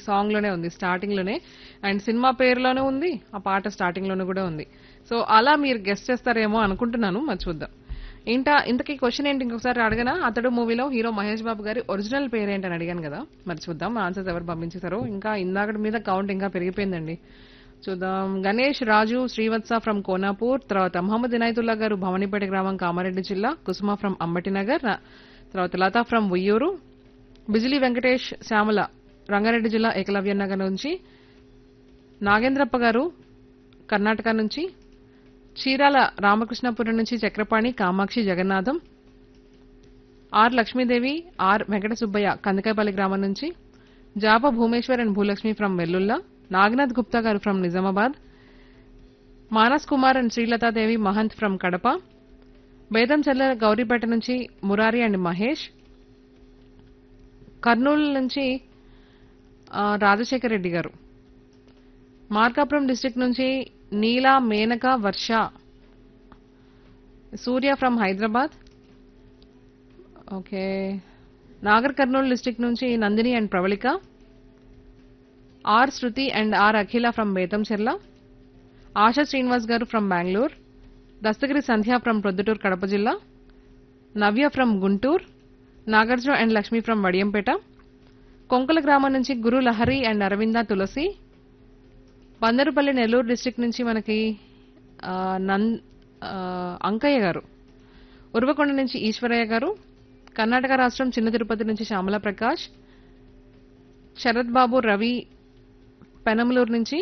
song లోనే ఉంది starting లోనే అండ్ సినిమా పేరులోనే ఉంది ఆ పాట స్టార్టింగ్ లోనే కూడా ఉంది సో అలా మీరు గెస్ట్ చేస్తారేమో అనుకుంటున్నాను మరి చూద్దాం ఏంటా ఇంతకీ క్వశ్చన్ ఏంటి ఇంకొకసారి అడగనా అతడు మూవీలో హీరో మహేష్ బాబు గారి ఒరిజినల్ పేరు ఏంటని అడిగాను కదా మరి చూద్దాం ఆన్సర్స్ ఎవరు పంపించేశారో ఇంకా ఇందాకటి మీద కౌంట్ ఇంకా పెరిగిపోయిందండి చూద్దాం గణేష్ రాజు శ్రీవత్స ఫ్రమ్ కోనాపూర్ తర్వాత మహమ్మద్ ఇనాయతుల్లా గారు భవనిపేట గ్రామం కామారెడ్డి జిల్లా కుసుమ ఫ్రమ్ అంబటి నగర్ ర- తర్వాత లతా ఫ్రమ్ ఉయ్యూరు బిజిలీ వెంకటేష్ శ్యామల రంగారెడ్డి జిల్లా ఏకలవ్య నగర్ నుంచి నాగేంద్రప్ప గారు కర్ణాటక నుంచి చీరాల రామకృష్ణపురం నుంచి చక్రపాణి కామాక్షి జగన్నాథం ఆర్ లక్ష్మీదేవి ఆర్ వెంకట సుబ్బయ్య కందకాయపల్లి గ్రామం నుంచి జాప Bhumeshwar and Bhulakshmi from Vellulla Naganath Gupta garu from Nizamabad Manas Kumar and Srilathadevi Mahanth from Kadapa Bedanchella Gowripeta నుంచి మురారి అండ్ మహేష్ కర్నూలు నుంచి ఆ, రాజశేఖర్ రెడ్డి గారు మార్కాపురం డిస్ట్రిక్ట్ నుంచి Neela Menaka Varsha Surya from Hyderabad okay Nagar Kurnool district నుంచి Nandini and Pravalika R Sruthi and R Akhila from Betamcherla Asha Srinivas garu from Bengaluru Dastagiri Sandhya from Proddatur Kadapa జిల్లా Navya from Guntur Nagarjuna and Lakshmi from Vadiyampeta Konkala గ్రామం నుంచి గురు లహరి అండ్ అరవింద తులసి బందరుపల్లి నెల్లూరు డిస్ట్రిక్ట్ నుంచి మనకి ఆ, నంద్ ఆ, అంకయ్య గారు ఉర్వకొండ నుంచి ఈశ్వరయ్య గారు కర్ణాటక రాష్ట్రం చిన్న తిరుపతి నుంచి శ్యామల ప్రకాష్ శరత్ బాబు రవి పెనమలూరు నుంచి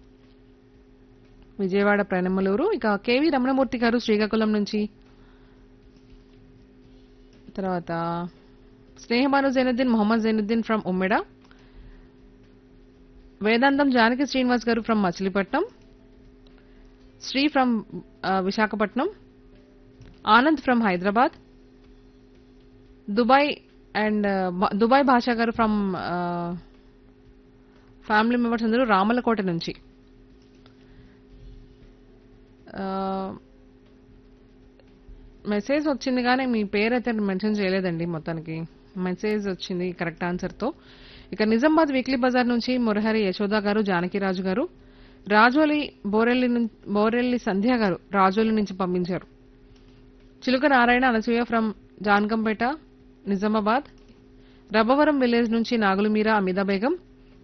విజయవాడ పెనమలూరు ఇక కేవి రమణమూర్తి గారు శ్రీకాకుళం నుంచి తర్వాత Snehabanu Zainuddin Mohammed Zainuddin from Ummeda Vedantham Janaki Srinivas garu from Machilipatnam Sri from Visakhapatnam Anand from Hyderabad Dubai and Dubai Basha garu from family members అందరూ రామలకోట నుంచి మెసేజ్ వచ్చింది కానీ మీ పేరు అయితే మెన్షన్ చేయలేదండి మొత్తానికి మెసేజ్ వచ్చింది కరెక్ట్ ఆన్సర్తో ఇక నిజామాబాద్ వీక్లీ బజార్ నుంచి మురహరి యశోద గారు జానకిరాజు గారు రాజోలి బోరెల్లి నుం- బోరెల్లి సంధ్య గారు రాజోలి నుంచి పంపించారు చిలుక నారాయణ అనసూయ ఫ్రమ్ జాన్కంపేట నిజామాబాద్ రబ్బవరం విలేజ్ నుంచి నాగులమీర అమిదా బేగం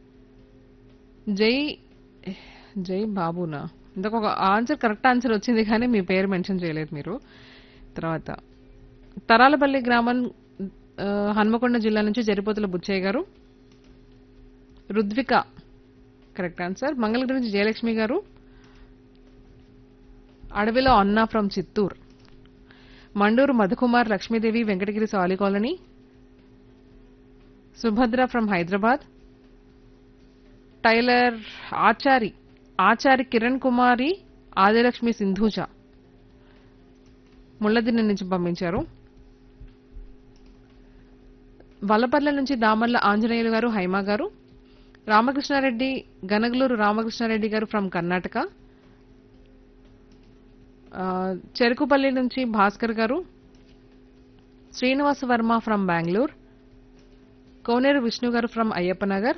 జై జై బాబునా ఇంతకు ఒక ఆన్సర్ కరెక్ట్ ఆన్సర్ వచ్చింది కానీ మీ పేరు మెన్షన్ చేయలేదు మీరు తర్వాత తరాలపల్లి గ్రామం ఆ, హన్మకొండ జిల్లా నుంచి జరిపోతుల బుచ్చయ్య గారు రుద్విక కరెక్ట్ ఆన్సర్ మంగళగిరి నుంచి జయలక్ష్మి గారు అడవిలో Anna from Chittoor Mandur Madhukumar Lakshmidevi Venkatagiri Sali colony Subhadra from Hyderabad tailor Achari Achari Kiran Kumari Adilakshmi Sindhuja Mulladinne నుంచి పంపించారు వల్లపర్ల నుంచి దామర్ల ఆంజనేయులు గారు హైమా గారు రామకృష్ణారెడ్డి గనగలూరు రామకృష్ణారెడ్డి గారు ఫ్రమ్ కర్ణాటక ఆ, చెరుకుపల్లి నుంచి Bhaskar garu Srinivasa Varma from Bengaluru Koneru Vishnu garu from Ayyappanagar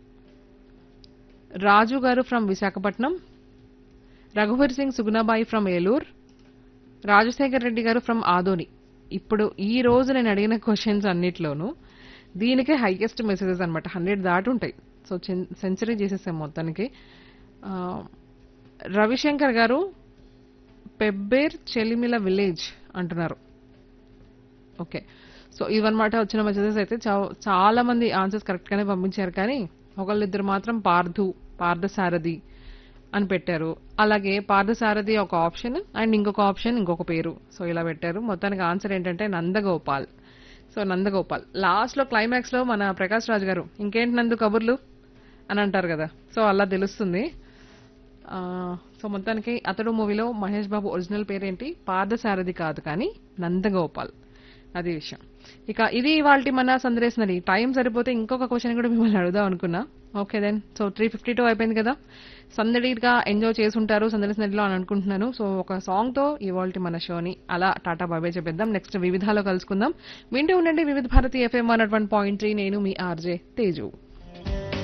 Raju garu from Visakhapatnam రఘువీర్ సింగ్ సుగుణాబాయి ఫ్రమ్ ఏలూరు రాజశేఖర్ రెడ్డి గారు ఫ్రమ్ ఆదోని ఇప్పుడు ఈ రోజు నేను అడిగిన క్వశ్చన్స్ అన్నిట్లోనూ దీనికే హైయెస్ట్ మెసేజెస్ అనమాట హండ్రెడ్ దాటి ఉంటాయి సో సెంచరీ చేసేసాం మొత్తానికి ఆ, రవిశంకర్ గారు పెబ్బేర్ చెలిమిల విలేజ్ అంటున్నారు ఓకే సో ఇవన్నమాట వచ్చిన మెసేజెస్ అయితే చా- చాలా మంది ఆన్సర్స్ కరెక్ట్ గానే పంపించారు కానీ ఒకళ్ళిద్దరు మాత్రం పార్థు పార్థసారథి అని పెట్టారు అలాగే పార్థసారథి ఒక ఆప్షన్ అండ్ ఇంకొక ఆప్షన్ ఇంకొక పేరు సో ఇలా పెట్టారు మొత్తానికి ఆన్సర్ ఏంటంటే నందగోపాల్ సో నందగోపాల్ లాస్ట్ లో క్లైమాక్స్ లో మన ప్రకాష్ రాజ్ గారు ఇంకేంటి నందు కబుర్లు అని అంటారు కదా సో అలా తెలుస్తుంది ఆ, సో మొత్తానికి అతడు మూవీలో మహేష్ బాబు ఒరిజినల్ పేరేంటి పార్థసారథి కాదు కానీ నందగోపాల్ అది విషయం ఇక ఇది ఇవాళ మన సందేశనది టైం సరిపోతే ఇంకొక క్వశ్చన్ కూడా మిమ్మల్ని అడుగుదాం అనుకున్నా okay then so three fifty two అయిపోయింది కదా సందడిగా ఎంజాయ్ చేసుంటారు సందడిసినదిలో అని అనుకుంటున్నాను సో ఒక సాంగ్ తో ఇవాళ మన షోని అలా టాటా బాబాయ్ చెప్పేద్దాం నెక్స్ట్ వివిధాలో కలుసుకుందాం వింటూ ఉండండి Vividh Bharati FM one one point three నేను మీ ఆర్జే తేజు